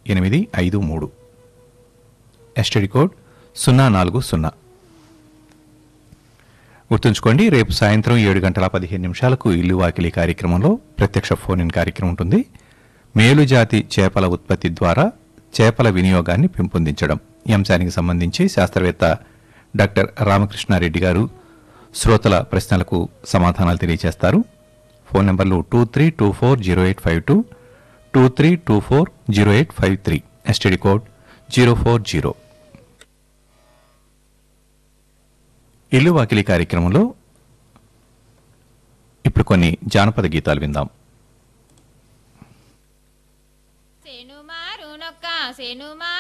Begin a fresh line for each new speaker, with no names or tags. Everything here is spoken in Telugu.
ఎనిమిది ఐదు మూడు ఎస్టీడీ కోడ్ సున్నా నాలుగు సున్నా గుర్తుంచుకోండి రేపు సాయంత్రం ఏడు గంటల పదిహేను నిమిషాలకు ఇల్లు వాకిలి కార్యక్రమంలో ప్రత్యక్ష ఫోన్ ఇన్ కార్యక్రమం ఉంటుంది మేలు జాతి చేపల ఉత్పత్తి ద్వారా చేపల వినియోగాన్ని పెంపొందించడం ఈ అంశానికి సంబంధించి శాస్త్రవేత్త డాక్టర్ రామకృష్ణారెడ్డి గారు శ్రోతల ప్రశ్నలకు సమాధానాలు తెలియజేస్తారు ఫోన్ నెంబర్లు two three two four zero eight five two two three two four zero eight five three S T D code zero four zero ఇల్లు వాకిలి కార్యక్రమంలో ఇప్పుడు కొన్ని జానపద గీతాలు విందాం
సేను మారు నొక్క సేను మారు